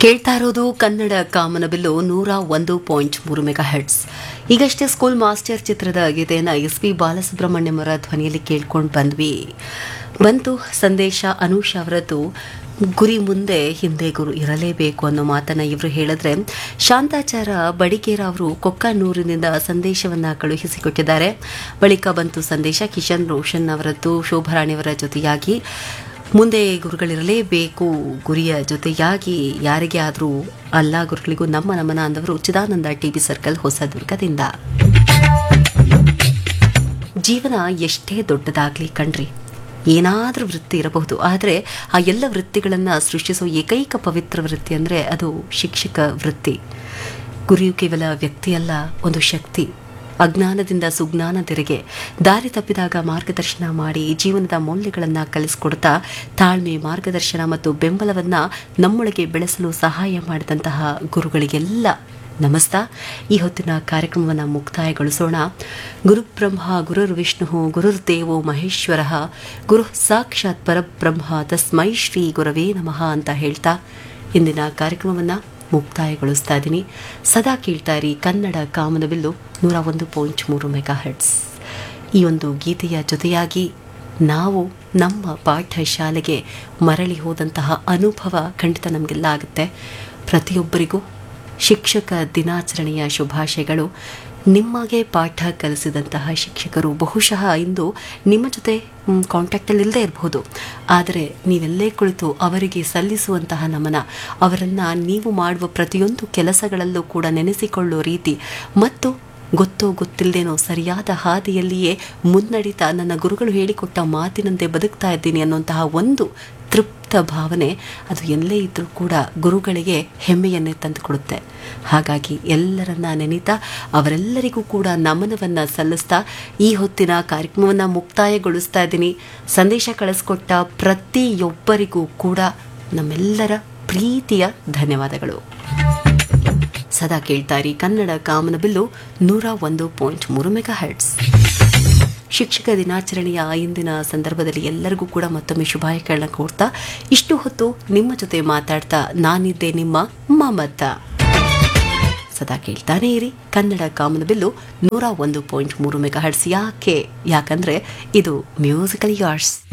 ಕೇಳ್ತಾ ಇರೋದು ಕನ್ನಡ ಕಾಮನಬಿಲ್ಲು ನೂರ ಒಂದು ಪಾಯಿಂಟ್ ಮೂರು ಮೆಗಾ ಹೆಡ್ಸ್ ಈಗಷ್ಟೇ ಸ್ಕೂಲ್ ಮಾಸ್ಟರ್ ಚಿತ್ರದ ಗೀತೆಯನ್ನು ಎಸ್ ಪಿ ಬಾಲಸುಬ್ರಹ್ಮಣ್ಯಂ ಅವರ ಧ್ವನಿಯಲ್ಲಿ ಕೇಳ್ಕೊಂಡು ಬಂದ್ವಿ ಬಂತು ಸಂದೇಶ ಅನೂಷ್ ಅವರದ್ದು ಗುರಿ ಮುಂದೆ ಹಿಂದೆ ಗುರು ಇರಲೇಬೇಕು ಅನ್ನೋ ಮಾತನ್ನ ಇವರು ಹೇಳಿದ್ರೆ ಶಾಂತಾಚಾರ ಬಡಿಗೇರ ಅವರು ಕೊಕ್ಕನೂರಿನಿಂದ ಸಂದೇಶವನ್ನ ಕಳುಹಿಸಿಕೊಟ್ಟಿದ್ದಾರೆ ಬಳಿಕ ಬಂತು ಸಂದೇಶ ಕಿಶನ್ ರೋಷನ್ ಅವರದ್ದು ಶೋಭರಾಣಿಯವರ ಜೊತೆಯಾಗಿ ಮುಂದೆ ಗುರುಗಳಿರಲೇಬೇಕು ಗುರಿಯ ಜೊತೆಯಾಗಿ ಯಾರಿಗೆ ಆದರೂ ಅಲ್ಲ ಗುರುಗಳಿಗೂ ನಮ್ಮ ನಮನ ಅಂದವರು ಚಿದಾನಂದ ಟಿವಿ ಸರ್ಕಲ್ ಹೊಸದುರ್ಗದಿಂದ ಜೀವನ ಎಷ್ಟೇ ದೊಡ್ಡದಾಗ್ಲಿ ಕಣ್ರಿ ಏನಾದರೂ ವೃತ್ತಿ ಇರಬಹುದು ಆದರೆ ಆ ಎಲ್ಲ ವೃತ್ತಿಗಳನ್ನು ಸೃಷ್ಟಿಸೋ ಏಕೈಕ ಪವಿತ್ರ ವೃತ್ತಿ ಅಂದರೆ ಅದು ಶಿಕ್ಷಕ ವೃತ್ತಿ ಗುರಿಯು ಕೇವಲ ವ್ಯಕ್ತಿಯಲ್ಲ ಒಂದು ಶಕ್ತಿ ಅಜ್ಞಾನದಿಂದ ಸುಜ್ಞಾನದೆರೆಗೆ ದಾರಿ ತಪ್ಪಿದಾಗ ಮಾರ್ಗದರ್ಶನ ಮಾಡಿ ಜೀವನದ ಮೌಲ್ಯಗಳನ್ನು ಕಲಿಸಿಕೊಡ್ತಾ ತಾಳ್ಮೆ ಮಾರ್ಗದರ್ಶನ ಮತ್ತು ಬೆಂಬಲವನ್ನು ನಮ್ಮೊಳಗೆ ಬೆಳೆಸಲು ಸಹಾಯ ಮಾಡಿದಂತಹ ಗುರುಗಳಿಗೆಲ್ಲ ನಮಸ್ತ ಈ ಹೊತ್ತಿನ ಕಾರ್ಯಕ್ರಮವನ್ನು ಮುಕ್ತಾಯಗೊಳಿಸೋಣ ಗುರುಬ್ರಹ್ಮ ಗುರುರ್ ವಿಷ್ಣು ಗುರುರ್ದೇವೋ ಮಹೇಶ್ವರ ಗುರು ಸಾಕ್ಷಾತ್ ಪರಬ್ರಹ್ಮ ತಸ್ಮೈ ಶ್ರೀ ಗುರವೇ ನಮಃ ಅಂತ ಹೇಳ್ತಾ ಇಂದಿನ ಕಾರ್ಯಕ್ರಮವನ್ನು ಮುಕ್ತಾಯಗೊಳಿಸ್ತಾ ಇದ್ದೀನಿ ಸದಾ ಕೇಳ್ತಾ ಇರಿ ಕನ್ನಡ ಕಾಮನಬಿಲ್ಲು ನೂರ ಒಂದು ಪಾಯಿಂಟ್ ಮೂರು ಮೆಗಾ ಹೆಡ್ಸ್ ಈ ಒಂದು ಗೀತೆಯ ಜೊತೆಯಾಗಿ ನಾವು ನಮ್ಮ ಪಾಠಶಾಲೆಗೆ ಮರಳಿ ಹೋದಂತಹ ಅನುಭವ ಖಂಡಿತ ನಮಗೆಲ್ಲ ಆಗುತ್ತೆ ಪ್ರತಿಯೊಬ್ಬರಿಗೂ ಶಿಕ್ಷಕ ದಿನಾಚರಣೆಯ ಶುಭಾಶಯಗಳು ನಿಮಗೆ ಪಾಠ ಕಲಿಸಿದಂತಹ ಶಿಕ್ಷಕರು ಬಹುಶಃ ಇಂದು ನಿಮ್ಮ ಜೊತೆ ಕಾಂಟ್ಯಾಕ್ಟಲ್ಲಿ ಇಲ್ಲದೆ ಇರಬಹುದು ಆದರೆ ನೀವೆಲ್ಲೇ ಕುಳಿತು ಅವರಿಗೆ ಸಲ್ಲಿಸುವಂತಹ ನಮನ ಅವರನ್ನು ನೀವು ಮಾಡುವ ಪ್ರತಿಯೊಂದು ಕೆಲಸಗಳಲ್ಲೂ ಕೂಡ ನೆನೆಸಿಕೊಳ್ಳುವ ರೀತಿ ಮತ್ತು ಗೊತ್ತೋ ಗೊತ್ತಿಲ್ಲದೇನೋ ಸರಿಯಾದ ಹಾದಿಯಲ್ಲಿಯೇ ಮುನ್ನಡೀತಾ ನನ್ನ ಗುರುಗಳು ಹೇಳಿಕೊಟ್ಟ ಮಾತಿನಂತೆ ಬದುಕ್ತಾ ಇದ್ದೀನಿ ಅನ್ನುವಂತಹ ಒಂದು ತೃಪ್ತ ಭಾವನೆ ಅದು ಎಲ್ಲೇ ಇದ್ದರೂ ಕೂಡ ಗುರುಗಳಿಗೆ ಹೆಮ್ಮೆಯನ್ನೇ ತಂದುಕೊಡುತ್ತೆ ಹಾಗಾಗಿ ಎಲ್ಲರನ್ನ ನೆನೀತಾ ಅವರೆಲ್ಲರಿಗೂ ಕೂಡ ನಮನವನ್ನು ಸಲ್ಲಿಸ್ತಾ ಈ ಹೊತ್ತಿನ ಕಾರ್ಯಕ್ರಮವನ್ನು ಮುಕ್ತಾಯಗೊಳಿಸ್ತಾ ಇದ್ದೀನಿ ಸಂದೇಶ ಕಳಿಸ್ಕೊಟ್ಟ ಪ್ರತಿಯೊಬ್ಬರಿಗೂ ಕೂಡ ನಮ್ಮೆಲ್ಲರ ಪ್ರೀತಿಯ ಧನ್ಯವಾದಗಳು ಸದಾ ಕೇಳ್ತಾ ಇರಿ ಕನ್ನಡ ಕಾಮನಬಿಲ್ಲು ನೂರ ಒಂದು ಪಾಯಿಂಟ್ ಮೂರು ಮೆಗಾ ಹೆಡ್ಸ್ ಶಿಕ್ಷಕ ದಿನಾಚರಣೆಯ ಇಂದಿನ ಸಂದರ್ಭದಲ್ಲಿ ಎಲ್ಲರಿಗೂ ಕೂಡ ಮತ್ತೊಮ್ಮೆ ಶುಭಾಶಯಗಳನ್ನ ಕೋರ್ತಾ ಇಷ್ಟು ಹೊತ್ತು ನಿಮ್ಮ ಜೊತೆ ಮಾತಾಡ್ತಾ ನಾನಿದ್ದೆ ನಿಮ್ಮ ಮಮತ ಸದಾ ಕೇಳ್ತಾನೆ ಇರಿ ಕನ್ನಡ ಕಾಮನಬಿಲ್ಲು ನೂರ ಒಂದು ಪಾಯಿಂಟ್ ಮೂರು ಮೆಗಾ ಹರ್ಟ್ಸ್ ಯಾಕೆ ಯಾಕಂದ್ರೆ ಇದು ಮ್ಯೂಸಿಕಲ್ ಯಾರ್ಸ್